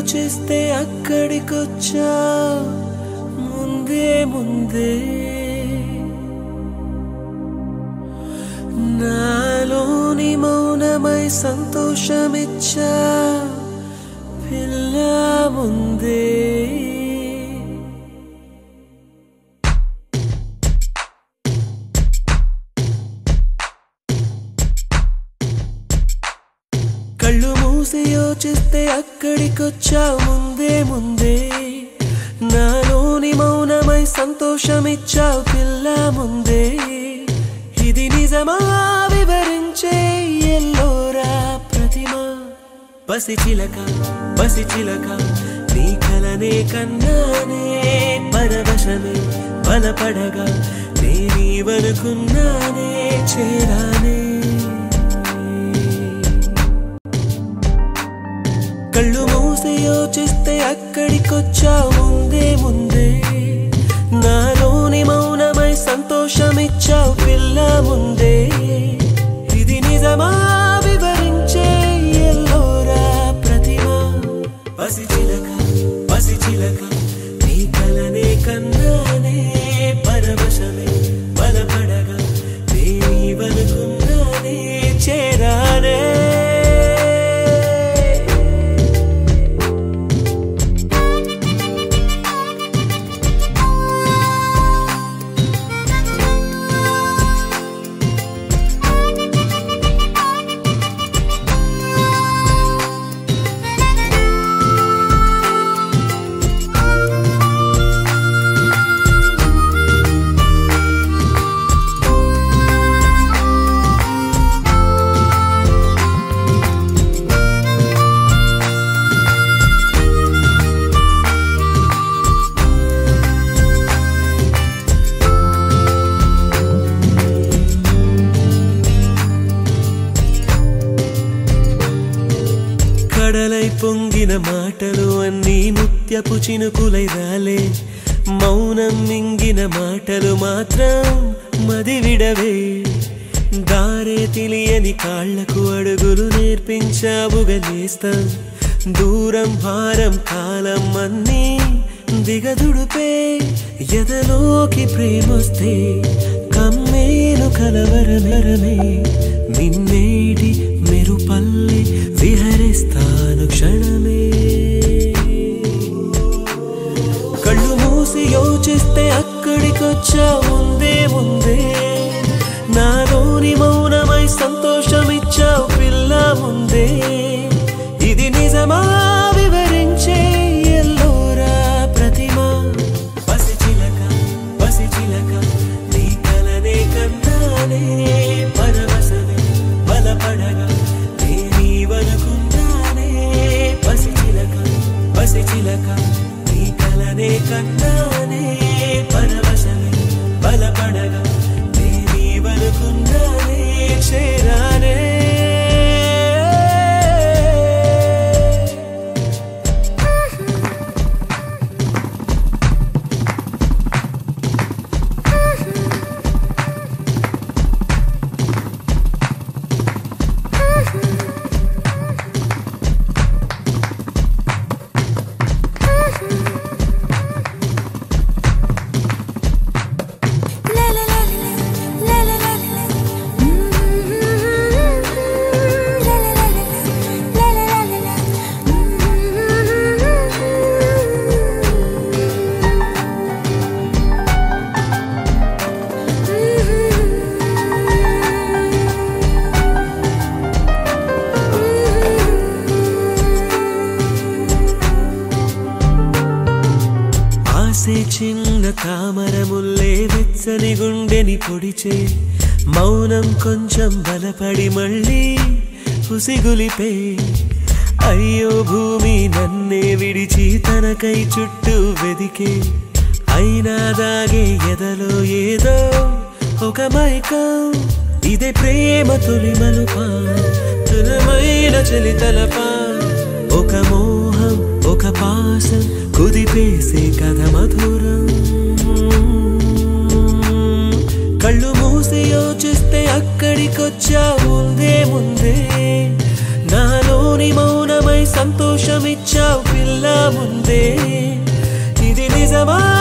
యోచిస్తే అక్కడికొచ్చా ముందే ముందే నాలోని మౌనమై సంతోషమిచ్చా పిల్ల ముందే కళ్ళు మూసి యోచిస్తే అక్కడికొచ్చా ముందే ముందే నాలోని మౌనమై సంతోషమిచ్చావు పిల్ల ముందే ఇది నిజమా వివరించే ఎల్లోరా ప్రతిమ పసి చిలక పసి చిలక నీ కలనే కన్నానే పరవశమే బలపడగా నేనీవనుకున్నానే చేరానే కళ్ళు మూసి యోచిస్తే అక్కడికొచ్చా ముందే ముందే నాలోని మౌనమై సంతోషమిచ్చావు పిల్ల ముందే ఇది నిజమా వివరించే ఎల్లోరా ప్రతిమ పసి చిలక పసి చిలక నీ కలనే కన్నానే పరవశమే బలపడగా నేనీవనుకున్నానే చేరానే కడలై పొంగిన మాటలు అన్నీ ముత్యపు చినుకులై రాలే మౌనం మింగిన మాటలు మాత్రం మది విడవే దారే తెలియని కాళ్లకు అడుగులు నేర్పించావుగా నేస్తం దూరం భారం కాలం అన్నీ దిగదుడుపే ఎదలోకి ప్రేమొస్తే కమ్మేను కలవరమెరమే నిన్నేటి మెరుపల్లి విహరిస్తాను క్షణమే కళ్ళు మూసి యోచిస్తే అక్కడికొచ్చా ముందే ముందే నాలోని మౌనమై సంతోషమిచ్చావు పిల్ల ముందే ఇది నిజమా వివరించే ఎల్లోరా ప్రతిమ పసి చిలక పసి చిలక నీ కలనే కన్నానే పరవశమే బలపడగా నేనీవనుకున్నానే పసి చిలక పసి చిలక నీ కలనే కన్నానే పరవశమే బలపడగా నేనీవనుకున్నానే చేరానే ఆసే చిన్న తామర ముల్లే వెచ్చని గుండెని పొడిచే మౌనం కొంచెం బలపడి మళ్ళీ ఉసిగులిపే అయ్యో భూమి నన్నే విడిచి తనకై చుట్టూ వెదికే అయినా దాగే ఎదలో ఏదో ఒక మైకం ఇదే ప్రేమ తొలి మలుపా తులమైన చలి తలపా ఒక మోహం ఒక పాసం కుదిపేసే కథ మధురం కళ్ళు మూసి యోచిస్తే అక్కడికొచ్చా ముందే ముందే నాలోని మౌనమై సంతోషమిచ్చావు పిల్ల ముందే ఇది నిజమా